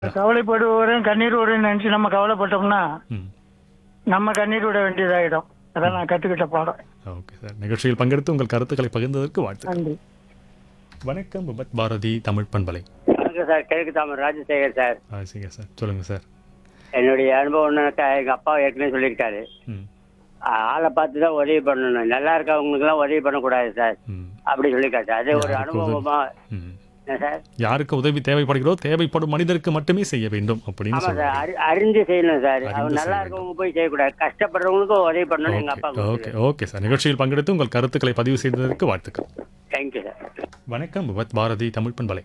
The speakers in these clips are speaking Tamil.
கவலைப்படுவோரையும் கண்ணீர் விடுன்னு நினைச்சு நம்ம கவலைப்பட்டோம்னா ம் நம்ம கண்ணீர் விட வேண்டியதாயிடும் அதான் நான் கத்துக்கிட்ட பாடம் ஓகே சார் நிகழ்ச்சியில் பங்கெடுத்து உங்கள் கருத்துக்களை பகிர்ந்ததற்கு வாழ்த்து நன்றி வணக்கம் விபத் பாரதி தமிழ் பண்பலை வணக்கம் சார் கிழக்கு தாமர் ராஜசேகர் சார் ஆ சரிங்க சார் சொல்லுங்கள் சார் என்னுடைய அனுபவம் என்னக்கா எங்கள் அப்பா ஏற்கனவே சொல்லியிருக்காரு ம் ஆ- ஆளை பார்த்து தான் உதவி பண்ணணும் நல்லா இருக்கவங்களுக்குலாம் உதவி பண்ணக்கூடாது சார் ம் அப்படி சொல்லியிருக்காரு சார் அது ஒரு யாருக்கு உதவி? அனுபவமா ம் என்ன சார் யாருக்கு உதவி தேவைப்படுகிறோ தேவைப்படும் மனிதருக்கு மட்டுமே செய்ய வேண்டும் அப்படின்னு ஆமாம் சார் சொல்லுவாங்க அறி அறிஞ்சு செய்யணும் சார் அறிந்து அவன் நல்லா செய்ய இருக்கவங்க போய் செய்யக்கூடாது கஷ்டப்படுறவங்களுக்கும் உதவி பண்ணணும் எங்கள் அப்பா ஓகே ஓகே சார் நிகழ்ச்சியில் பங்கெடுத்து உங்கள் கருத்துக்களை பதிவு செய்ததற்கு வாழ்த்துக்கள் தேங்க்யூ சார் வணக்கம் விபத் பாரதி தமிழ் பண்பலை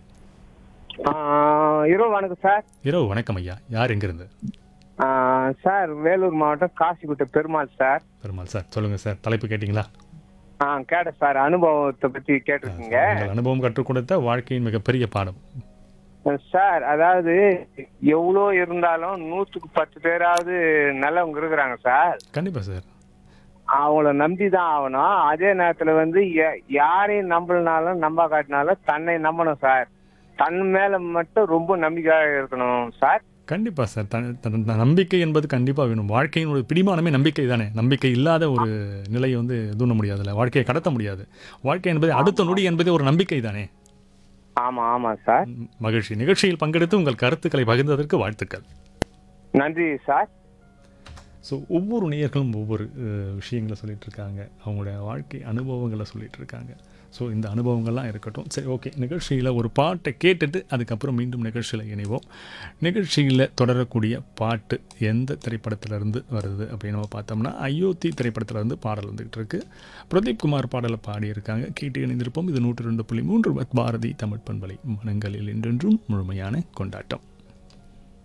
இரவு வணக்கம் சார் இரவு வணக்கம் ஐயா யார் எங்கிருந்து ஆ, சார் வேலூர் மாவட்டம் காசிக்குட்டை பெருமாள் சார் பெருமாள் சார் சொல்லுங்க சார் தலைப்பு கேட்டிங்களா ஆ கேட்டேன் சார் அனுபவத்தை பத்தி கேட்டிருக்கீங்க உங்கள் அனுபவம் கற்றுக் கொடுத்த வாழ்க்கையின் மிகப்பெரிய பாடம் சார் அதாவது எவ்வளோ இருந்தாலும் நூற்றுக்கு பத்து பேராவது நல்லவங்க இருக்கிறாங்க சார் கண்டிப்பா சார் அவங்கள நம்பி தான் ஆகணும் அதே நேரத்துல வந்து ய- யாரையும் நம்பலனாலும் நம்ப காட்டினாலும் தன்னை நம்பணும் சார் தன் மேல மட்டும் ரொம்ப நம்பிக்கையாக இருக்கணும் சார் கண்டிப்பா சார் த- த- த- நம்பிக்கை என்பது கண்டிப்பா வேணும் வாழ்க்கையின் ஒரு பிடிமானமே நம்பிக்கை தானே நம்பிக்கை இல்லாத ஒரு நிலையை வந்து தூண்ட முடியாதுல்ல வாழ்க்கையை கடத்த முடியாது வாழ்க்கை என்பது அடுத்த நொடி என்பதே ஒரு நம்பிக்கை தானே ஆமா ஆமா சார் ம், மகிழ்ச்சி நிகழ்ச்சியில் பங்கெடுத்து உங்கள் கருத்துக்களை பகிர்ந்ததற்கு வாழ்த்துக்கள் நன்றி சார் ஸோ ஒவ்வொரு நேயர்களும் ஒவ்வொரு அஹ், விஷயங்களை சொல்லிட்டு இருக்காங்க அவங்களுடைய வாழ்க்கை அனுபவங்களை சொல்லிட்டு இருக்காங்க ஸோ இந்த அனுபவங்கள்லாம் இருக்கட்டும் சரி ஓகே நிகழ்ச்சியில் ஒரு பாட்டை கேட்டுட்டு அதுக்கப்புறம் மீண்டும் நிகழ்ச்சியில் இணைவோம் நிகழ்ச்சியில் தொடரக்கூடிய பாட்டு எந்த திரைப்படத்திலிருந்து வருது அப்படின்னு நம்ம பார்த்தோம்னா அயோத்தி திரைப்படத்திலிருந்து பாடல் வந்துகிட்டு இருக்கு பிரதீப் குமார் பாடலை பாடியிருக்காங்க கேட்டு இணைந்திருப்போம் இது நூற்று ரெண்டு புள்ளி மூன்று பாரதி தமிழ் பண்பலை மனங்களில் என்றென்றும் முழுமையான கொண்டாட்டம்